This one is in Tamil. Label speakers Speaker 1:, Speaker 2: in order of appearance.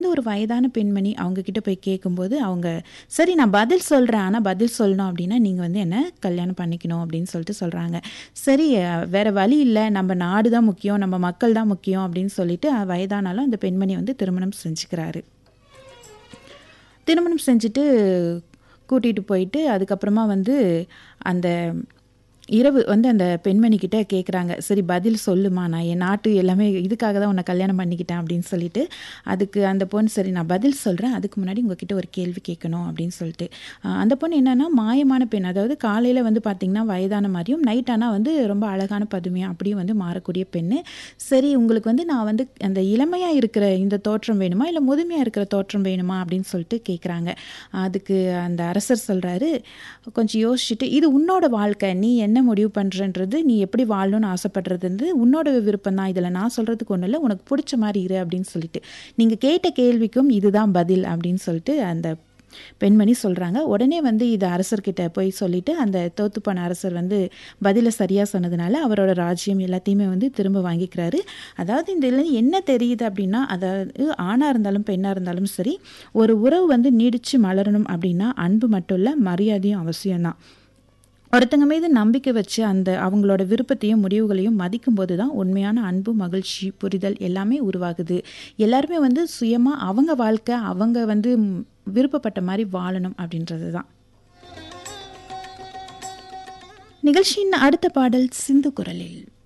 Speaker 1: வந்து ஒரு வயதான பெண்மணி அவங்க கிட்ட போய் கேட்கும்போது அவங்க சரி நான் பதில் சொல்கிறேன் ஆனால் பதில் சொல்லணும் அப்படின்னா நீங்கள் வந்து என்ன கல்யாணம் பண்ணிக்கணும் அப்படின்னு சொல்லிட்டு சொல்கிறாங்க சரி அஹ், வேற வழி இல்லை நம்ம நாடு தான் முக்கியம் நம்ம மக்கள் தான் முக்கியம் அப்படின்னு சொல்லிட்டு அஹ், வயதானாலும் அந்த பெண்மணி வந்து திருமணம் செஞ்சுக்கிறாரு திருமணம் செஞ்சுட்டு கூட்டிகிட்டு போயிட்டு அதுக்கப்புறமா வந்து அந்த இரவு வந்து அந்த பெண்மணி கிட்ட கேட்குறாங்க சரி பதில் சொல்லுமா நான் என் நாட்டு எல்லாமே இதுக்காக தான் உன்னை கல்யாணம் பண்ணிக்கிட்டேன் அப்படின்னு சொல்லிட்டு அதுக்கு அந்த பொண்ணு சரி நான் பதில் சொல்கிறேன் அதுக்கு முன்னாடி உங்ககிட்ட ஒரு கேள்வி கேட்கணும் அப்படின்னு சொல்லிட்டு ஆஹ் அந்த பொண்ணு என்னன்னா மாயமான பெண் அதாவது காலையில் வந்து பார்த்திங்கன்னா வயதான மாதிரியும் நைட் ஆனால் வந்து ரொம்ப அழகான பதுமையாக அப்படியும் வந்து மாறக்கூடிய பெண்ணு சரி உங்களுக்கு வந்து நான் வந்து அந்த இளமையாக இருக்கிற இந்த தோற்றம் வேணுமா இல்லை முதுமையாக இருக்கிற தோற்றம் வேணுமா அப்படின்னு சொல்லிட்டு கேட்குறாங்க அதுக்கு அந்த அரசர் சொல்கிறாரு கொஞ்சம் யோசிச்சுட்டு இது உன்னோட வாழ்க்கை நீ என்ன முடிவு பண்ணுறன்றது நீ எப்படி வாழணும்னு ஆசைப்படுறது உன்னோட விருப்பம் தான் இதில் நான் சொல்கிறதுக்கு ஒன்றும் இல்லை உனக்கு பிடிச்ச மாதிரி இரு அப்படின்னு சொல்லிட்டு நீங்கள் கேட்ட கேள்விக்கும் இதுதான் பதில் அப்படின்னு சொல்லிட்டு அந்த பெண்மணி சொல்கிறாங்க உடனே வந்து இது அரசர்கிட்ட போய் சொல்லிட்டு அந்த தோத்து போன அரசர் வந்து பதிலை சரியாக சொன்னதுனால அவரோட ராஜ்யம் எல்லாத்தையுமே வந்து திரும்ப வாங்கிக்கிறாரு அதாவது இந்த இதில் என்ன தெரியுது அப்படின்னா அதாவது ஆணாக இருந்தாலும் பெண்ணாக இருந்தாலும் சரி ஒரு உறவு வந்து நீடித்து மலரணும் அப்படின்னா அன்பு மட்டும் இல்லை மரியாதையும் அவசியம்தான் ஒருத்தங்க மீது நம்பிக்கை வச்சு அந்த அவங்களோட விருப்பத்தையும் முடிவுகளையும் மதிக்கும் போது தான் உண்மையான அன்பு மகிழ்ச்சி புரிதல் எல்லாமே உருவாகுது எல்லாருமே வந்து சுயமாக அவங்க வாழ்க்கை அவங்க வந்து ம், விருப்பப்பட்ட மாதிரி வாழணும் அப்படின்றது தான் நிகழ்ச்சியின் அடுத்த பாடல் சிந்து குரலில்